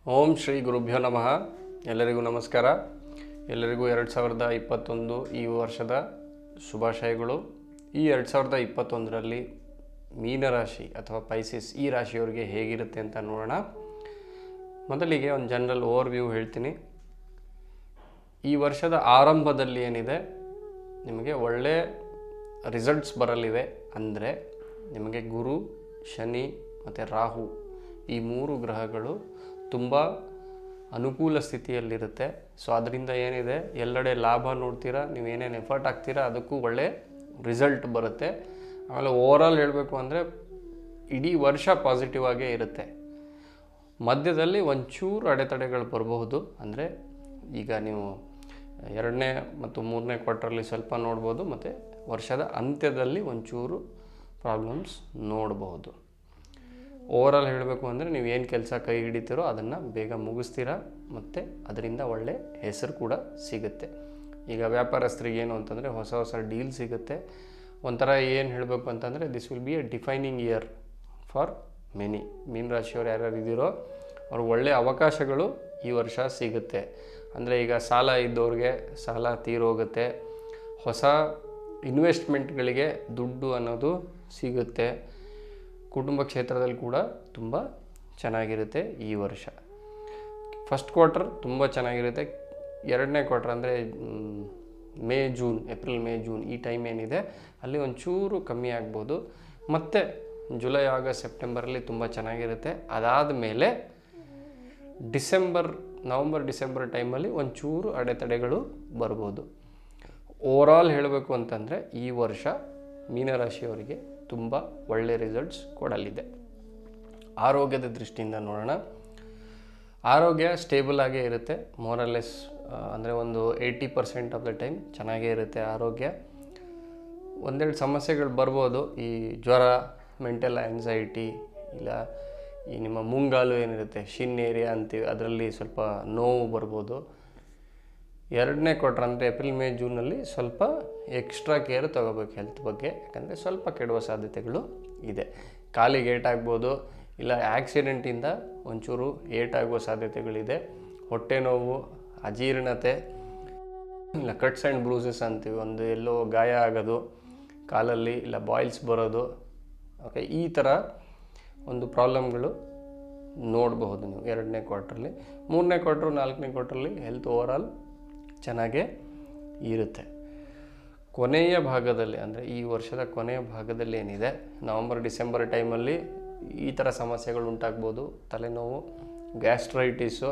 ಓಂ ಶ್ರೀ ಗುರುಭ್ಯೋ ನಮಃ ಎಲ್ಲರಿಗೂ ನಮಸ್ಕಾರ ಎಲ್ಲರಿಗೂ ಎರಡು ಸಾವಿರದ ಇಪ್ಪತ್ತೊಂದು ಈ ವರ್ಷದ ಶುಭಾಶಯಗಳು ಈ ಎರಡು ಸಾವಿರದ ಇಪ್ಪತ್ತೊಂದರಲ್ಲಿ ಮೀನರಾಶಿ ಅಥವಾ ಪೈಸಿಸ್ ಈ ರಾಶಿಯವರಿಗೆ ಹೇಗಿರುತ್ತೆ ಅಂತ ನೋಡೋಣ ಮೊದಲಿಗೆ ಒಂದು ಜನರಲ್ ಓವರ್ ವ್ಯೂ ಹೇಳ್ತೀನಿ ಈ ವರ್ಷದ ಆರಂಭದಲ್ಲಿ ಏನಿದೆ ನಿಮಗೆ ಒಳ್ಳೆ ರಿಸಲ್ಟ್ಸ್ ಬರಲಿವೆ ಅಂದರೆ ನಿಮಗೆ ಗುರು ಶನಿ ಮತ್ತು ರಾಹು ಈ ಮೂರು ಗ್ರಹಗಳು ತುಂಬ ಅನುಕೂಲ ಸ್ಥಿತಿಯಲ್ಲಿರುತ್ತೆ ಸೊ ಅದರಿಂದ ಏನಿದೆ ಎಲ್ಲೆಡೆ ಲಾಭ ನೋಡ್ತೀರಾ ನೀವು ಏನೇನು ಎಫರ್ಟ್ ಹಾಕ್ತೀರಾ ಅದಕ್ಕೂ ಒಳ್ಳೆ ರಿಸಲ್ಟ್ ಬರುತ್ತೆ ಆಮೇಲೆ ಓವರಾಲ್ ಹೇಳಬೇಕು ಅಂದರೆ ಇಡೀ ವರ್ಷ ಪಾಸಿಟಿವ್ ಆಗೇ ಇರುತ್ತೆ ಮಧ್ಯದಲ್ಲಿ ಒಂಚೂರು ಅಡೆತಡೆಗಳು ಬರಬಹುದು ಅಂದರೆ ಈಗ ನೀವು ಎರಡನೇ ಮತ್ತು ಮೂರನೇ ಕ್ವಾರ್ಟರ್ಲಿ ಸ್ವಲ್ಪ ನೋಡ್ಬೋದು ಮತ್ತು ವರ್ಷದ ಅಂತ್ಯದಲ್ಲಿ ಒಂಚೂರು ಪ್ರಾಬ್ಲಮ್ಸ್ ನೋಡಬಹುದು ಓವರಾಲ್ ಹೇಳಬೇಕು ಅಂದರೆ ನೀವು ಏನು ಕೆಲಸ ಕೈ ಹಿಡಿತೀರೋ ಅದನ್ನು ಬೇಗ ಮುಗಿಸ್ತೀರಾ ಮತ್ತು ಅದರಿಂದ ಒಳ್ಳೆ ಹೆಸರು ಕೂಡ ಸಿಗುತ್ತೆ ಈಗ ವ್ಯಾಪಾರಸ್ಥರಿಗೆ ಏನು ಅಂತಂದರೆ ಹೊಸ ಹೊಸ ಡೀಲ್ ಸಿಗುತ್ತೆ ಒಂಥರ ಏನು ಹೇಳಬೇಕು ಅಂತಂದರೆ this will be a defining year for many ಮೀನ ರಾಶಿಯವ್ರು ಯಾರ್ಯಾರು ಇದ್ದೀರೋ ಅವ್ರಿಗೆ ಒಳ್ಳೆಯ ಅವಕಾಶಗಳು ಈ ವರ್ಷ ಸಿಗುತ್ತೆ ಅಂದರೆ ಈಗ ಸಾಲ ಇದ್ದವ್ರಿಗೆ ಸಾಲ ತೀರೋಗುತ್ತೆ ಹೊಸ ಇನ್ವೆಸ್ಟ್ಮೆಂಟ್ಗಳಿಗೆ ದುಡ್ಡು ಅನ್ನೋದು ಸಿಗುತ್ತೆ ಕುಟುಂಬ ಕ್ಷೇತ್ರದಲ್ಲಿ ಕೂಡ ತುಂಬ ಚೆನ್ನಾಗಿರುತ್ತೆ ಈ ವರ್ಷ ಫಸ್ಟ್ ಕ್ವಾರ್ಟರ್ ತುಂಬ ಚೆನ್ನಾಗಿರುತ್ತೆ ಎರಡನೇ ಕ್ವಾರ್ಟರ್ ಅಂದರೆ May June April May June ಈ ಟೈಮ್ ಏನಿದೆ ಅಲ್ಲಿ ಒಂಚೂರು ಕಮ್ಮಿ ಆಗ್ಬೋದು ಮತ್ತು ಜುಲೈ ಆಗಸ್ಟ್ ಸೆಪ್ಟೆಂಬರಲ್ಲಿ ತುಂಬ ಚೆನ್ನಾಗಿರುತ್ತೆ ಅದಾದ ಮೇಲೆ ಡಿಸೆಂಬರ್ ನವಂಬರ್ ಡಿಸೆಂಬರ್ ಟೈಮಲ್ಲಿ ಒಂಚೂರು ಅಡೆತಡೆಗಳು ಬರ್ಬೋದು ಓವರಾಲ್ ಹೇಳಬೇಕು ಅಂತಂದರೆ ಈ ವರ್ಷ ಮೀನರಾಶಿಯವರಿಗೆ ತುಂಬ ಒಳ್ಳೆ ರಿಸಲ್ಟ್ಸ್ ಕೊಡಲಿದೆ ಆರೋಗ್ಯದ ದೃಷ್ಟಿಯಿಂದ ನೋಡೋಣ ಆರೋಗ್ಯ ಸ್ಟೇಬಲ್ ಆಗೇ ಇರುತ್ತೆ ಮೋರಲೆಸ್ ಅಂದರೆ ಒಂದು eighty percent of the time ಚೆನ್ನಾಗೇ ಇರುತ್ತೆ ಆರೋಗ್ಯ ಒಂದೆರಡು ಸಮಸ್ಯೆಗಳು ಬರ್ಬೋದು ಈ ಜ್ವರ ಮೆಂಟಲ್ ಆ್ಯನ್ಸೈಟಿ ಇಲ್ಲ ಈ ನಿಮ್ಮ ಮುಂಗಾಲು ಏನಿರುತ್ತೆ ಶಿನ್ ಏರಿಯಾ ಅಂತೀವಿ ಅದರಲ್ಲಿ ಸ್ವಲ್ಪ ನೋವು ಬರ್ಬೋದು ಎರಡನೇ ಕ್ವಾರ್ಟರ್ ಅಂದರೆ ಏಪ್ರಿಲ್ ಮೇ ಜೂನಲ್ಲಿ ಸ್ವಲ್ಪ ಎಕ್ಸ್ಟ್ರಾ ಕೇರ್ ತೊಗೋಬೇಕು ಹೆಲ್ತ್ ಬಗ್ಗೆ ಯಾಕಂದರೆ ಸ್ವಲ್ಪ ಕೆಡುವ ಸಾಧ್ಯತೆಗಳು ಇದೆ ಕಾಲಿಗೆ ಏಟಾಗ್ಬೋದು ಇಲ್ಲ ಆ್ಯಕ್ಸಿಡೆಂಟಿಂದ ಒಂಚೂರು ಏಟಾಗುವ ಸಾಧ್ಯತೆಗಳಿದೆ ಹೊಟ್ಟೆ ನೋವು ಅಜೀರ್ಣತೆ ಇಲ್ಲ ಕಟ್ಸ್ ಆ್ಯಂಡ್ ಬ್ರೂಸಸ್ ಅಂತೀವಿ ಒಂದು ಎಲ್ಲೋ ಗಾಯ ಆಗೋದು ಕಾಲಲ್ಲಿ ಇಲ್ಲ ಬಾಯ್ಲ್ಸ್ ಬರೋದು ಓಕೆ ಈ ಥರ ಒಂದು ಪ್ರಾಬ್ಲಮ್ಗಳು ನೋಡಬಹುದು ನೀವು ಎರಡನೇ ಕ್ವಾರ್ಟ್ರಲ್ಲಿ ಮೂರನೇ ಕ್ವಾರ್ಟ್ರು ನಾಲ್ಕನೇ ಕ್ವಾರ್ಟ್ರಲ್ಲಿ ಹೆಲ್ತ್ ಓವರಾಲ್ ಚೆನ್ನಾಗೇ ಇರುತ್ತೆ ಕೊನೆಯ ಭಾಗದಲ್ಲಿ ಅಂದರೆ ಈ ವರ್ಷದ ಕೊನೆಯ ಭಾಗದಲ್ಲಿ ಏನಿದೆ ನವಂಬರ್ ಡಿಸೆಂಬರ್ ಟೈಮಲ್ಲಿ ಈ ಥರ ಸಮಸ್ಯೆಗಳು ಉಂಟಾಗ್ಬೋದು ತಲೆನೋವು ಗ್ಯಾಸ್ಟ್ರೈಟಿಸು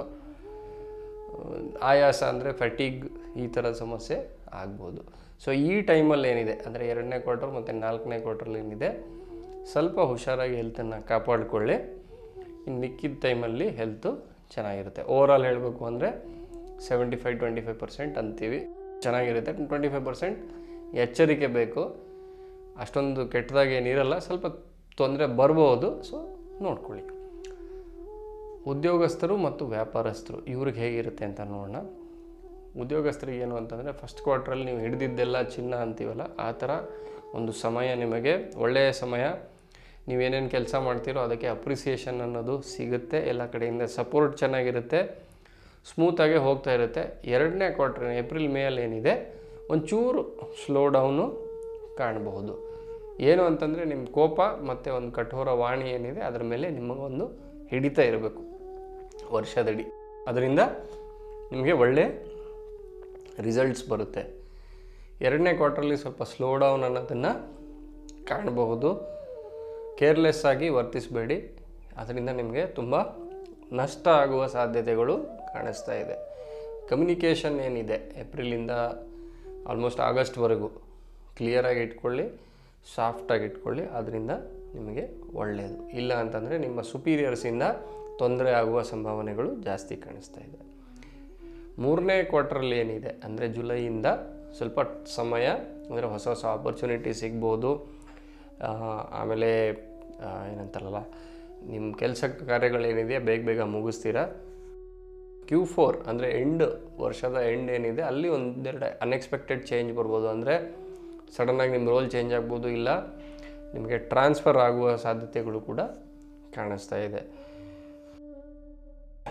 ಆಯಾಸ ಅಂದರೆ ಫಟಿಗ್ ಈ ಥರ ಸಮಸ್ಯೆ ಆಗ್ಬೋದು ಸೊ ಈ ಟೈಮಲ್ಲಿ ಏನಿದೆ ಅಂದರೆ ಎರಡನೇ ಕ್ವಾರ್ಟರ್ ಮತ್ತು ನಾಲ್ಕನೇ ಕ್ವಾರ್ಟರ್ಲಿ ಏನಿದೆ ಸ್ವಲ್ಪ ಹುಷಾರಾಗಿ ಹೆಲ್ತನ್ನು ಕಾಪಾಡಿಕೊಳ್ಳಿ ಇನ್ನು ಮಿಕ್ಕಿದ ಟೈಮಲ್ಲಿ ಹೆಲ್ತು ಚೆನ್ನಾಗಿರುತ್ತೆ ಓವರಾಲ್ ಹೇಳಬೇಕು ಅಂದರೆ seventy five twenty five percent ಅಂತೀವಿ ಚೆನ್ನಾಗಿರುತ್ತೆ ಟ್ವೆಂಟಿ ಫೈವ್ ಪರ್ಸೆಂಟ್ ಎಚ್ಚರಿಕೆ ಬೇಕು ಅಷ್ಟೊಂದು ಕೆಟ್ಟದಾಗಿ ಏನಿರಲ್ಲ ಸ್ವಲ್ಪ ತೊಂದರೆ ಬರ್ಬೋದು ಸೊ ನೋಡ್ಕೊಳ್ಳಿ ಉದ್ಯೋಗಸ್ಥರು ಮತ್ತು ವ್ಯಾಪಾರಸ್ಥರು ಇವ್ರಿಗೆ ಹೇಗಿರುತ್ತೆ ಅಂತ ನೋಡೋಣ ಉದ್ಯೋಗಸ್ಥರಿಗೆ ಏನು ಅಂತಂದರೆ ಫಸ್ಟ್ ಕ್ವಾರ್ಟ್ರಲ್ಲಿ ನೀವು ಹಿಡಿದಿದ್ದೆಲ್ಲ ಚಿನ್ನ ಅಂತೀವಲ್ಲ ಆ ಥರ ಒಂದು ಸಮಯ ನಿಮಗೆ ಒಳ್ಳೆಯ ಸಮಯ ನೀವೇನೇನು ಕೆಲಸ ಮಾಡ್ತೀರೋ ಅದಕ್ಕೆ ಅಪ್ರಿಸಿಯೇಷನ್ ಅನ್ನೋದು ಸಿಗುತ್ತೆ ಎಲ್ಲ ಕಡೆಯಿಂದ ಸಪೋರ್ಟ್ ಚೆನ್ನಾಗಿರುತ್ತೆ ಸ್ಮೂತಾಗೆ ಹೋಗ್ತಾ ಇರುತ್ತೆ ಎರಡನೇ ಕ್ವಾರ್ಟರ್ ಏಪ್ರಿಲ್ ಮೇಯಲ್ಲಿ ಏನಿದೆ ಒಂಚೂರು ಸ್ಲೋ ಡೌನು ಕಾಣಬಹುದು ಏನು ಅಂತಂದರೆ ನಿಮ್ಮ ಕೋಪ ಮತ್ತು ಒಂದು ಕಠೋರ ವಾಣಿ ಏನಿದೆ ಅದರ ಮೇಲೆ ನಿಮಗೊಂದು ಹಿಡಿತಾ ಇರಬೇಕು ವರ್ಷದಡಿ ಅದರಿಂದ ನಿಮಗೆ ಒಳ್ಳೆ ರಿಸಲ್ಟ್ಸ್ ಬರುತ್ತೆ ಎರಡನೇ ಕ್ವಾರ್ಟರ್ಲಿ ಸ್ವಲ್ಪ ಸ್ಲೋ ಡೌನ್ ಅನ್ನೋದನ್ನು ಕಾಣಬಹುದು ಕೇರ್ಲೆಸ್ ಆಗಿ ವರ್ತಿಸಬೇಡಿ ಅದರಿಂದ ನಿಮಗೆ ತುಂಬ ನಷ್ಟ ಆಗುವ ಸಾಧ್ಯತೆಗಳು ಕಾಣಿಸ್ತಾ ಇದೆ ಕಮ್ಯುನಿಕೇಷನ್ ಏನಿದೆ ಏಪ್ರಿಲಿಂದ ಆಲ್ಮೋಸ್ಟ್ ಆಗಸ್ಟ್ವರೆಗೂ ಕ್ಲಿಯರಾಗಿ ಇಟ್ಕೊಳ್ಳಿ ಸಾಫ್ಟಾಗಿ ಇಟ್ಕೊಳ್ಳಿ ಅದರಿಂದ ನಿಮಗೆ ಒಳ್ಳೆಯದು ಇಲ್ಲ ಅಂತಂದರೆ ನಿಮ್ಮ ಸುಪೀರಿಯರ್ಸಿಂದ ತೊಂದರೆ ಆಗುವ ಸಂಭಾವನೆಗಳು ಜಾಸ್ತಿ ಕಾಣಿಸ್ತಾ ಇದೆ ಮೂರನೇ ಕ್ವಾರ್ಟ್ರಲ್ಲಿ ಏನಿದೆ ಅಂದರೆ ಜುಲೈಯಿಂದ ಸ್ವಲ್ಪ ಸಮಯ ಅಂದರೆ ಹೊಸ ಹೊಸ ಆಪರ್ಚುನಿಟಿ ಸಿಗ್ಬೋದು ಆಮೇಲೆ ಏನಂತಾರಲ್ಲ ನಿಮ್ಮ ಕೆಲಸ ಕಾರ್ಯಗಳೇನಿದೆ ಬೇಗ ಬೇಗ ಮುಗಿಸ್ತೀರಾ ಕ್ಯೂ ಫೋರ್ ಅಂದರೆ ಎಂಡ್ ವರ್ಷದ ಎಂಡ್ ಏನಿದೆ ಅಲ್ಲಿ ಒಂದೆರಡು ಅನ್ಎಕ್ಸ್ಪೆಕ್ಟೆಡ್ ಚೇಂಜ್ ಬರ್ಬೋದು ಅಂದರೆ ಸಡನ್ನಾಗಿ ನಿಮ್ಮ ರೋಲ್ ಚೇಂಜ್ ಆಗ್ಬೋದು ಇಲ್ಲ ನಿಮಗೆ ಟ್ರಾನ್ಸ್ಫರ್ ಆಗುವ ಸಾಧ್ಯತೆಗಳು ಕೂಡ ಕಾಣಿಸ್ತಾ ಇದೆ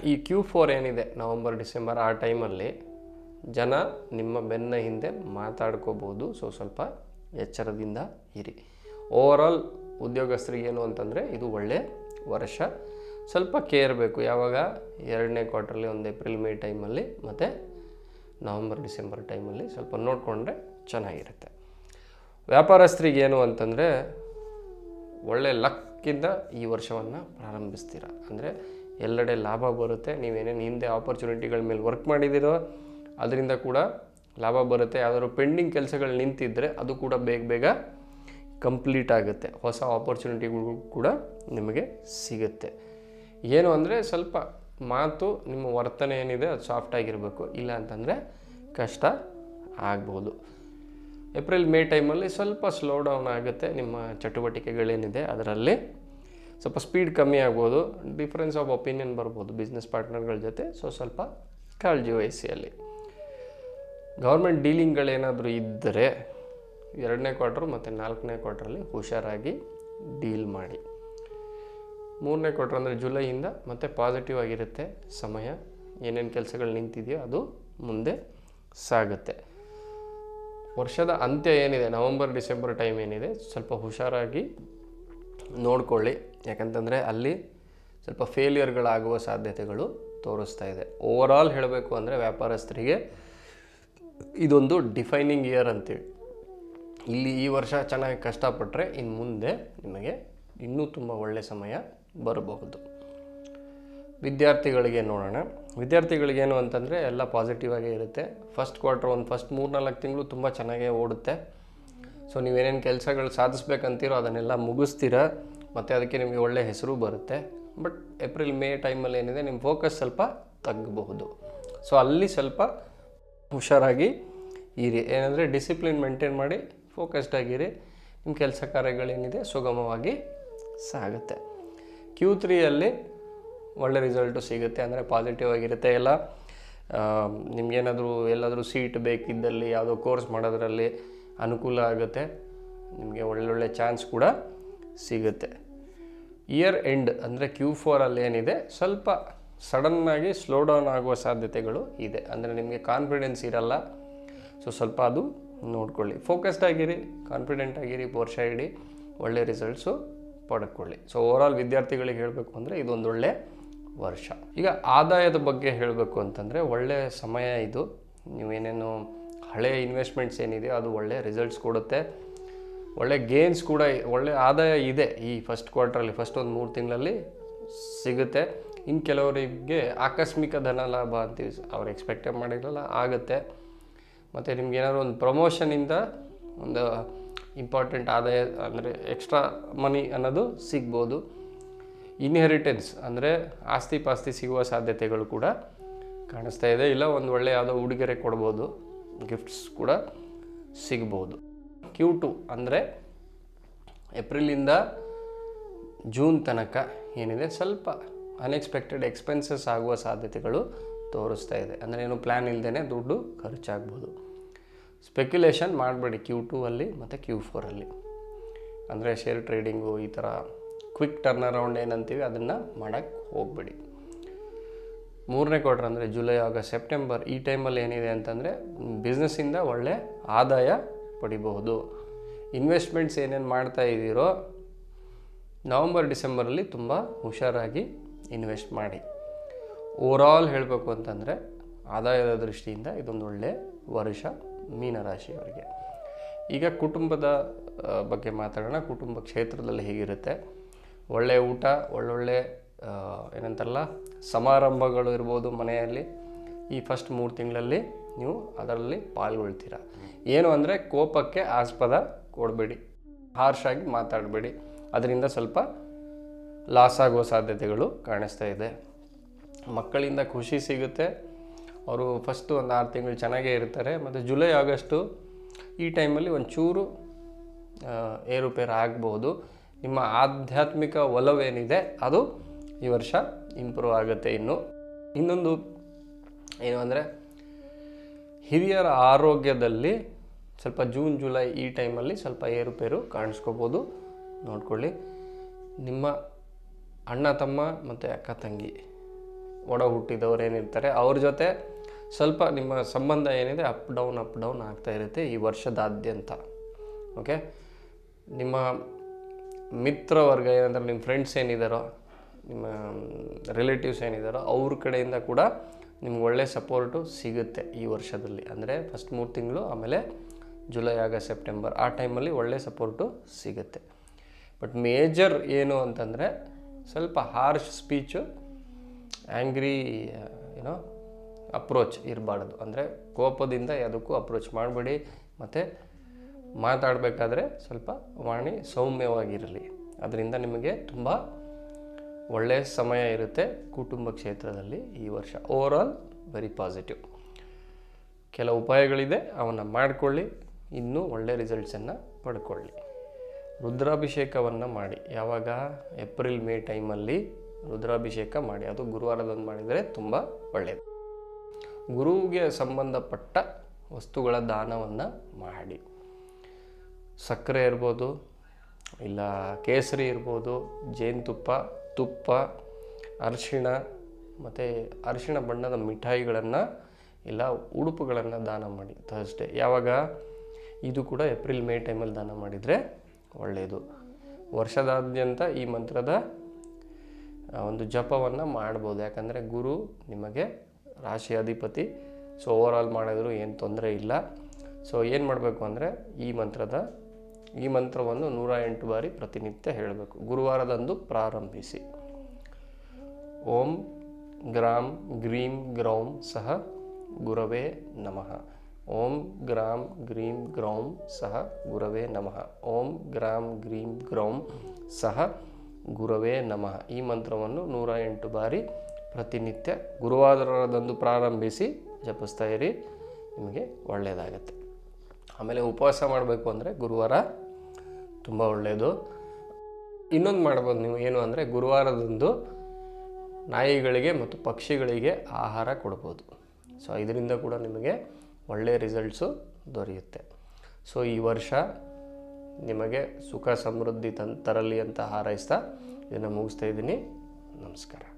ಈ ಕ್ಯೂ ಫೋರ್ ಏನಿದೆ ನವಂಬರ್ ಡಿಸೆಂಬರ್ ಆ ಟೈಮಲ್ಲಿ ಜನ ನಿಮ್ಮ ಬೆನ್ನ ಹಿಂದೆ ಮಾತಾಡ್ಕೋಬೋದು ಸೊ ಸ್ವಲ್ಪ ಎಚ್ಚರದಿಂದ ಇರಿ ಓವರಾಲ್ ಉದ್ಯೋಗಸ್ಥರಿಗೆ ಏನು ಅಂತಂದರೆ ಇದು ಒಳ್ಳೆ ವರ್ಷ ಸ್ವಲ್ಪ ಕೇರ್ ಬೇಕು ಯಾವಾಗ ಎರಡನೇ ಕ್ವಾರ್ಟ್ರಲ್ಲಿ ಒಂದು ಏಪ್ರಿಲ್ ಮೇ ಟೈಮಲ್ಲಿ ಮತ್ತು ನವಂಬರ್ ಡಿಸೆಂಬರ್ ಟೈಮಲ್ಲಿ ಸ್ವಲ್ಪ ನೋಡಿಕೊಂಡ್ರೆ ಚೆನ್ನಾಗಿರುತ್ತೆ ವ್ಯಾಪಾರಸ್ಥರಿಗೆ ಏನು ಅಂತಂದರೆ ಒಳ್ಳೆ ಲಕ್ಕಿಂದ ಈ ವರ್ಷವನ್ನು ಪ್ರಾರಂಭಿಸ್ತೀರ ಅಂದರೆ ಎಲ್ಲೆಡೆ ಲಾಭ ಬರುತ್ತೆ ನೀವೇನೇನು ಹಿಂದೆ ಆಪರ್ಚುನಿಟಿಗಳ ಮೇಲೆ ವರ್ಕ್ ಮಾಡಿದ್ದೀರೋ ಅದರಿಂದ ಕೂಡ ಲಾಭ ಬರುತ್ತೆ ಯಾವ್ದಾದ್ರು ಪೆಂಡಿಂಗ್ ಕೆಲಸಗಳು ನಿಂತಿದ್ದರೆ ಅದು ಕೂಡ ಬೇಗ ಬೇಗ ಕಂಪ್ಲೀಟ್ ಆಗುತ್ತೆ ಹೊಸ ಆಪರ್ಚುನಿಟಿಗಳು ಕೂಡ ನಿಮಗೆ ಸಿಗುತ್ತೆ ಏನು ಅಂದರೆ ಸ್ವಲ್ಪ ಮಾತು ನಿಮ್ಮ ವರ್ತನೆ ಏನಿದೆ ಅದು ಸಾಫ್ಟಾಗಿರಬೇಕು ಇಲ್ಲ ಅಂತಂದರೆ ಕಷ್ಟ ಆಗ್ಬೋದು ಏಪ್ರಿಲ್ ಮೇ ಟೈಮಲ್ಲಿ ಸ್ವಲ್ಪ ಸ್ಲೋ ಡೌನ್ ಆಗುತ್ತೆ ನಿಮ್ಮ ಚಟುವಟಿಕೆಗಳೇನಿದೆ ಅದರಲ್ಲಿ ಸ್ವಲ್ಪ ಸ್ಪೀಡ್ ಕಮ್ಮಿ ಆಗ್ಬೋದು ಡಿಫ್ರೆನ್ಸ್ ಆಫ್ ಒಪಿನಿಯನ್ ಬರ್ಬೋದು ಬಿಸ್ನೆಸ್ ಪಾರ್ಟ್ನರ್ಗಳ ಜೊತೆ ಸೊ ಸ್ವಲ್ಪ ಕಾಳಜಿ ವಹಿಸಿ ಅಲ್ಲಿ ಗೌರ್ಮೆಂಟ್ ಡೀಲಿಂಗ್ಗಳೇನಾದರೂ ಇದ್ದರೆ ಎರಡನೇ ಕ್ವಾರ್ಟರ್ ಮತ್ತು ನಾಲ್ಕನೇ ಕ್ವಾರ್ಟ್ರಲ್ಲಿ ಹುಷಾರಾಗಿ ಡೀಲ್ ಮಾಡಿ ಮೂರನೇ ಕ್ವಾರ್ಟರ್ ಅಂದರೆ ಜುಲೈಯಿಂದ ಮತ್ತೆ ಪಾಸಿಟಿವ್ ಆಗಿರುತ್ತೆ ಸಮಯ ಏನೇನು ಕೆಲಸಗಳು ನಿಂತಿದೆಯೋ ಅದು ಮುಂದೆ ಸಾಗುತ್ತೆ ವರ್ಷದ ಅಂತ್ಯ ಏನಿದೆ ನವಂಬರ್ ಡಿಸೆಂಬರ್ ಟೈಮ್ ಏನಿದೆ ಸ್ವಲ್ಪ ಹುಷಾರಾಗಿ ನೋಡ್ಕೊಳ್ಳಿ ಯಾಕಂತಂದರೆ ಅಲ್ಲಿ ಸ್ವಲ್ಪ ಫೇಲ್ಯೂರ್ಗಳಾಗುವ ಸಾಧ್ಯತೆಗಳು ತೋರಿಸ್ತಾ ಇದೆ ಓವರಾಲ್ ಹೇಳಬೇಕು ಅಂದರೆ ವ್ಯಾಪಾರಸ್ಥರಿಗೆ ಇದೊಂದು ಡಿಫೈನಿಂಗ್ ಇಯರ್ ಅಂತೇಳಿ ಇಲ್ಲಿ ಈ ವರ್ಷ ಚೆನ್ನಾಗಿ ಕಷ್ಟಪಟ್ಟರೆ ಇನ್ನು ಮುಂದೆ ನಿಮಗೆ ಇನ್ನೂ ತುಂಬ ಒಳ್ಳೆಯ ಸಮಯ ಬರಬಹುದು ವಿದ್ಯಾರ್ಥಿಗಳಿಗೆ ನೋಡೋಣ ವಿದ್ಯಾರ್ಥಿಗಳಿಗೇನು ಅಂತಂದರೆ ಎಲ್ಲ ಪಾಸಿಟಿವ್ ಆಗೇ ಇರುತ್ತೆ ಫಸ್ಟ್ ಕ್ವಾರ್ಟರ್ ಒಂದು ಫಸ್ಟ್ ಮೂರ್ನಾಲ್ಕು ತಿಂಗಳು ತುಂಬ ಚೆನ್ನಾಗೇ ಓಡುತ್ತೆ ಸೊ ನೀವೇನೇನು ಕೆಲಸಗಳು ಸಾಧಿಸ್ಬೇಕಂತೀರೋ ಅದನ್ನೆಲ್ಲ ಮುಗಿಸ್ತೀರ ಮತ್ತು ಅದಕ್ಕೆ ನಿಮಗೆ ಒಳ್ಳೆಯ ಹೆಸರು ಬರುತ್ತೆ ಬಟ್ ಏಪ್ರಿಲ್ ಮೇ ಟೈಮಲ್ಲಿ ಏನಿದೆ ನಿಮ್ಮ ಫೋಕಸ್ ಸ್ವಲ್ಪ ತಗ್ಗಬಹುದು ಸೊ ಅಲ್ಲಿ ಸ್ವಲ್ಪ ಹುಷಾರಾಗಿ ಇರಿ ಏನಂದರೆ ಡಿಸಿಪ್ಲಿನ್ ಮೇಂಟೈನ್ ಮಾಡಿ ಫೋಕಸ್ಡ್ ಆಗಿರಿ ನಿಮ್ಮ ಕೆಲಸ ಕಾರ್ಯಗಳೇನಿದೆ ಸುಗಮವಾಗಿ ಸಾಗುತ್ತೆ ಕ್ಯೂ ತ್ರೀಯಲ್ಲಿ ಒಳ್ಳೆ ರಿಸಲ್ಟು ಸಿಗುತ್ತೆ ಅಂದರೆ ಪಾಸಿಟಿವ್ ಆಗಿರುತ್ತೆ ಎಲ್ಲ ನಿಮಗೇನಾದರೂ ಎಲ್ಲಾದರೂ ಸೀಟ್ ಬೇಕಿದ್ದಲ್ಲಿ ಯಾವುದೋ ಕೋರ್ಸ್ ಮಾಡೋದ್ರಲ್ಲಿ ಅನುಕೂಲ ಆಗುತ್ತೆ ನಿಮಗೆ ಒಳ್ಳೊಳ್ಳೆ ಚಾನ್ಸ್ ಕೂಡ ಸಿಗುತ್ತೆ ಇಯರ್ ಎಂಡ್ ಅಂದರೆ ಕ್ಯೂ ಫೋರಲ್ಲಿ ಏನಿದೆ ಸ್ವಲ್ಪ ಸಡನ್ನಾಗಿ ಸ್ಲೋ ಡೌನ್ ಆಗುವ ಸಾಧ್ಯತೆಗಳು ಇದೆ ಅಂದರೆ ನಿಮಗೆ ಕಾನ್ಫಿಡೆನ್ಸ್ ಇರಲ್ಲ ಸೊ ಸ್ವಲ್ಪ ಅದು ನೋಡ್ಕೊಳ್ಳಿ ಫೋಕಸ್ಡ್ ಆಗಿರಿ ಕಾನ್ಫಿಡೆಂಟ್ ಆಗಿರಿ ವರ್ಷ ಇಡೀ ಒಳ್ಳೆ ರಿಸಲ್ಟ್ಸು ಪಡ್ಕೊಳ್ಳಿ ಸೊ ಓವರಾಲ್ ವಿದ್ಯಾರ್ಥಿಗಳಿಗೆ ಹೇಳಬೇಕು ಅಂದರೆ ಇದೊಂದು ಒಳ್ಳೆ ವರ್ಷ ಈಗ ಆದಾಯದ ಬಗ್ಗೆ ಹೇಳಬೇಕು ಅಂತಂದರೆ ಒಳ್ಳೆಯ ಸಮಯ ಇದು ನೀವೇನೇನು ಹಳೆ ಇನ್ವೆಸ್ಟ್ಮೆಂಟ್ಸ್ ಏನಿದೆ ಅದು ಒಳ್ಳೆ ರಿಸಲ್ಟ್ಸ್ ಕೊಡುತ್ತೆ ಒಳ್ಳೆ ಗೇನ್ಸ್ ಕೂಡ ಒಳ್ಳೆ ಆದಾಯ ಇದೆ ಈ ಫಸ್ಟ್ ಕ್ವಾರ್ಟ್ರಲ್ಲಿ ಫಸ್ಟ್ ಒಂದು ಮೂರು ತಿಂಗಳಲ್ಲಿ ಸಿಗುತ್ತೆ ಇನ್ನು ಕೆಲವರಿಗೆ ಆಕಸ್ಮಿಕ ಧನ ಲಾಭ ಅಂತೀವಿ ಅವ್ರು ಎಕ್ಸ್ಪೆಕ್ಟೇ ಮಾಡಿರಲ್ಲ ಆಗುತ್ತೆ ಮತ್ತು ನಿಮ್ಗೆ ಏನಾದ್ರು ಒಂದು ಪ್ರಮೋಷನಿಂದ ಒಂದು ಇಂಪಾರ್ಟೆಂಟ್ ಆದಾಯ ಅಂದರೆ ಎಕ್ಸ್ಟ್ರಾ ಮನಿ ಅನ್ನೋದು ಸಿಗ್ಬೋದು ಇನ್ಹೆರಿಟೆನ್ಸ್ ಅಂದರೆ ಆಸ್ತಿ ಪಾಸ್ತಿ ಸಿಗುವ ಸಾಧ್ಯತೆಗಳು ಕೂಡ ಕಾಣಿಸ್ತಾ ಇದೆ ಇಲ್ಲ ಒಂದು ಒಳ್ಳೆ ಯಾವುದೋ ಉಡುಗೊರೆ ಕೊಡ್ಬೋದು ಗಿಫ್ಟ್ಸ್ ಕೂಡ ಸಿಗ್ಬೋದು ಕ್ಯೂ ಟು ಅಂದರೆ ಏಪ್ರಿಲಿಂದ ಜೂನ್ ತನಕ ಏನಿದೆ ಸ್ವಲ್ಪ ಅನ್ಎಕ್ಸ್ಪೆಕ್ಟೆಡ್ ಎಕ್ಸ್ಪೆನ್ಸಸ್ ಆಗುವ ಸಾಧ್ಯತೆಗಳು ತೋರಿಸ್ತಾ ಇದೆ ಅಂದರೆ ಏನು ಪ್ಲ್ಯಾನ್ ಇಲ್ಲದೇ ದುಡ್ಡು ಖರ್ಚಾಗ್ಬೋದು ಸ್ಪೆಕ್ಯುಲೇಷನ್ ಮಾಡಬೇಡಿ ಕ್ಯೂ ಟೂ ಅಲ್ಲಿ ಮತ್ತು ಕ್ಯೂ ಫೋರಲ್ಲಿ ಅಂದರೆ ಶೇರ್ ಟ್ರೇಡಿಂಗು ಈ ಥರ ಕ್ವಿಕ್ ಟರ್ನ್ ಅರೌಂಡ್ ಏನಂತೀವಿ ಅದನ್ನು ಮಾಡೋಕ್ಕೆ ಹೋಗಬೇಡಿ ಮೂರನೇ ಕ್ವಾರ್ಟರ್ ಅಂದರೆ ಜುಲೈ ಆಗಸ್ಟ್ ಸೆಪ್ಟೆಂಬರ್ ಈ ಟೈಮಲ್ಲಿ ಏನಿದೆ ಅಂತಂದರೆ ಬಿಸ್ನೆಸ್ಸಿಂದ ಒಳ್ಳೆ ಆದಾಯ ಪಡಿಬಹುದು ಇನ್ವೆಸ್ಟ್ಮೆಂಟ್ಸ್ ಏನೇನು ಮಾಡ್ತಾ ಇದ್ದೀರೋ ನವಂಬರ್ ಡಿಸೆಂಬರಲ್ಲಿ ತುಂಬ ಹುಷಾರಾಗಿ ಇನ್ವೆಸ್ಟ್ ಮಾಡಿ ಓವರಾಲ್ ಹೇಳಬೇಕು ಅಂತಂದರೆ ಆದಾಯದ ದೃಷ್ಟಿಯಿಂದ ಇದೊಂದು ಒಳ್ಳೆಯ ವರ್ಷ ಮೀನರಾಶಿಯವರಿಗೆ ಈಗ ಕುಟುಂಬದ ಆ, ಬಗ್ಗೆ ಮಾತಾಡೋಣ ಕುಟುಂಬ ಕ್ಷೇತ್ರದಲ್ಲಿ ಹೇಗಿರುತ್ತೆ ಒಳ್ಳೆಯ ಊಟ ಒಳ್ಳೊಳ್ಳೆ ಆ, ಏನಂತಾರಲ್ಲ ಸಮಾರಂಭಗಳು ಇರ್ಬೋದು ಮನೆಯಲ್ಲಿ ಈ ಫಸ್ಟ್ ಮೂರು ತಿಂಗಳಲ್ಲಿ ನೀವು ಅದರಲ್ಲಿ ಪಾಲ್ಗೊಳ್ತೀರ ಏನು ಅಂದರೆ ಕೋಪಕ್ಕೆ ಆಸ್ಪದ ಕೊಡಬೇಡಿ ಹಾರ್ಶಾಗಿ ಮಾತಾಡಬೇಡಿ ಅದರಿಂದ ಸ್ವಲ್ಪ ಲಾಸ್ ಆಗುವ ಸಾಧ್ಯತೆಗಳು ಕಾಣಿಸ್ತಾ ಇದೆ ಮಕ್ಕಳಿಂದ ಖುಷಿ ಸಿಗುತ್ತೆ ಅವರು ಫಸ್ಟು ಒಂದು ಆರು ತಿಂಗಳು ಚೆನ್ನಾಗೇ ಇರ್ತಾರೆ ಮತ್ತು ಜುಲೈ ಆಗಸ್ಟು ಈ ಟೈಮಲ್ಲಿ ಒಂಚೂರು ಆ, ಏರುಪೇರು ಆಗ್ಬೋದು ನಿಮ್ಮ ಆಧ್ಯಾತ್ಮಿಕ ಒಲವೇನಿದೆ ಅದು ಈ ವರ್ಷ ಇಂಪ್ರೂವ್ ಆಗುತ್ತೆ ಇನ್ನು ಇನ್ನೊಂದು ಏನು ಅಂದರೆ ಹಿರಿಯರ ಆರೋಗ್ಯದಲ್ಲಿ ಸ್ವಲ್ಪ ಜೂನ್ ಜುಲೈ ಈ ಟೈಮಲ್ಲಿ ಸ್ವಲ್ಪ ಏರುಪೇರು ಕಾಣಿಸ್ಕೋಬೋದು ನೋಡ್ಕೊಳ್ಳಿ ನಿಮ್ಮ ಅಣ್ಣ ತಮ್ಮ ಮತ್ತು ಅಕ್ಕ ತಂಗಿ ಒಡ ಹುಟ್ಟಿದವರು ಏನಿರ್ತಾರೆ ಅವ್ರ ಜೊತೆ ಸ್ವಲ್ಪ ನಿಮ್ಮ ಸಂಬಂಧ ಏನಿದೆ ಅಪ್ ಡೌನ್ ಅಪ್ ಡೌನ್ ಆಗ್ತಾ ಇರುತ್ತೆ ಈ ವರ್ಷದಾದ್ಯಂತ ಓಕೆ ನಿಮ್ಮ ಮಿತ್ರ ವರ್ಗ ಏನಂದ್ರೆ ನಿಮ್ಮ ಫ್ರೆಂಡ್ಸ್ ಏನಿದ್ದಾರೋ ನಿಮ್ಮ ರಿಲೇಟಿವ್ಸ್ ಏನಿದ್ದಾರೋ ಅವ್ರ ಕಡೆಯಿಂದ ಕೂಡ ನಿಮ್ಗೆ ಒಳ್ಳೆ ಸಪೋರ್ಟು ಸಿಗುತ್ತೆ ಈ ವರ್ಷದಲ್ಲಿ ಅಂದರೆ ಫಸ್ಟ್ ಮೂರು ತಿಂಗಳು ಆಮೇಲೆ ಜುಲೈ ಆಗಸ್ಟ್ ಸೆಪ್ಟೆಂಬರ್ ಆ ಟೈಮಲ್ಲಿ ಒಳ್ಳೆ ಸಪೋರ್ಟು ಸಿಗುತ್ತೆ ಬಟ್ ಮೇಜರ್ ಏನು ಅಂತಂದರೆ ಸ್ವಲ್ಪ ಹಾರ್ಶ್ ಸ್ಪೀಚು ಆ್ಯಂಗ್ರಿ ಏನೋ ಅಪ್ರೋಚ್ ಇರಬಾರ್ದು ಅಂದರೆ ಕೋಪದಿಂದ ಯಾವುದಕ್ಕೂ ಅಪ್ರೋಚ್ ಮಾಡಬೇಡಿ ಮತ್ತು ಮಾತಾಡಬೇಕಾದ್ರೆ ಸ್ವಲ್ಪ ವಾಣಿ ಸೌಮ್ಯವಾಗಿರಲಿ ಅದರಿಂದ ನಿಮಗೆ ತುಂಬ ಒಳ್ಳೆಯ ಸಮಯ ಇರುತ್ತೆ ಕುಟುಂಬ ಕ್ಷೇತ್ರದಲ್ಲಿ ಈ ವರ್ಷ ಓವರಾಲ್ ವೆರಿ ಪಾಸಿಟಿವ್ ಕೆಲ ಉಪಾಯಗಳಿದೆ ಅವನ್ನು ಮಾಡಿಕೊಳ್ಳಿ ಇನ್ನೂ ಒಳ್ಳೆಯ ರಿಸಲ್ಟ್ಸನ್ನು ಪಡ್ಕೊಳ್ಳಿ ರುದ್ರಾಭಿಷೇಕವನ್ನು ಮಾಡಿ ಯಾವಾಗ ಏಪ್ರಿಲ್ ಮೇ ಟೈಮಲ್ಲಿ ರುದ್ರಾಭಿಷೇಕ ಮಾಡಿ ಅದು ಗುರುವಾರದಂದು ಮಾಡಿದರೆ ತುಂಬ ಒಳ್ಳೆಯದು ಗುರುವಿಗೆ ಸಂಬಂಧಪಟ್ಟ ವಸ್ತುಗಳ ದಾನವನ್ನು ಮಾಡಿ ಸಕ್ಕರೆ ಇರ್ಬೋದು ಇಲ್ಲ ಕೇಸರಿ ಇರ್ಬೋದು ಜೇನುತುಪ್ಪ ತುಪ್ಪ ಅರಿಶಿಣ ಮತ್ತು ಅರಿಶಿಣ ಬಣ್ಣದ ಮಿಠಾಯಿಗಳನ್ನು ಇಲ್ಲ ಉಡುಪುಗಳನ್ನು ದಾನ ಮಾಡಿ ಥರ್ಸ್ಡೇ ಯಾವಾಗ ಇದು ಕೂಡ ಏಪ್ರಿಲ್ ಮೇ ಟೈಮಲ್ಲಿ ದಾನ ಮಾಡಿದರೆ ಒಳ್ಳೆಯದು ವರ್ಷದಾದ್ಯಂತ ಈ ಮಂತ್ರದ ಆ, ಒಂದು ಜಪವನ್ನು ಮಾಡ್ಬೋದು ಯಾಕಂದರೆ ಗುರು ನಿಮಗೆ ರಾಶಿ ಅಧಿಪತಿ ಸೊ ಓವರಾಲ್ ಮಾಡಿದ್ರು ಏನು ತೊಂದರೆ ಇಲ್ಲ ಸೊ ಏನು ಮಾಡಬೇಕು ಅಂದರೆ ಈ ಮಂತ್ರದ ಈ ಮಂತ್ರವನ್ನು ನೂರ ಎಂಟು ಬಾರಿ ಪ್ರತಿನಿತ್ಯ ಹೇಳಬೇಕು ಗುರುವಾರದಂದು ಪ್ರಾರಂಭಿಸಿ ಓಂ ಗ್ರಾಂ ಗ್ರೀಂ ಗ್ರೌಂ ಸಹ ಗುರವೇ ನಮಃ ಓಂ ಗ್ರಾಂ ಗ್ರೀಂ ಗ್ರೌಂ ಸಹ ಗುರವೇ ನಮಃ ಓಂ ಗ್ರಾಂ ಗ್ರೀಂ ಗ್ರೌಂ ಸಹ ಗುರವೇ ನಮಃ ಈ ಮಂತ್ರವನ್ನು ನೂರ ಎಂಟು ಬಾರಿ ಪ್ರತಿನಿತ್ಯ ಗುರುವಾರದಂದು ಪ್ರಾರಂಭಿಸಿ ಜಪಿಸ್ತಾ ಇರಿ ನಿಮಗೆ ಒಳ್ಳೆಯದಾಗತ್ತೆ ಆಮೇಲೆ ಉಪವಾಸ ಮಾಡಬೇಕು ಅಂದರೆ ಗುರುವಾರ ತುಂಬ ಒಳ್ಳೆಯದು ಇನ್ನೊಂದು ಮಾಡ್ಬೋದು ನೀವು ಏನು ಅಂದರೆ ಗುರುವಾರದಂದು ನಾಯಿಗಳಿಗೆ ಮತ್ತು ಪಕ್ಷಿಗಳಿಗೆ ಆಹಾರ ಕೊಡ್ಬೋದು ಸೊ ಇದರಿಂದ ಕೂಡ ನಿಮಗೆ ಒಳ್ಳೆಯ ರಿಸಲ್ಟ್ಸು ದೊರೆಯುತ್ತೆ ಸೊ ಈ ವರ್ಷ ನಿಮಗೆ ಸುಖ ಸಮೃದ್ಧಿ ತನ್ ತರಲಿ ಅಂತ ಹಾರೈಸ್ತಾ ಇದನ್ನು ಮುಗಿಸ್ತಾ ಇದ್ದೀನಿ ನಮಸ್ಕಾರ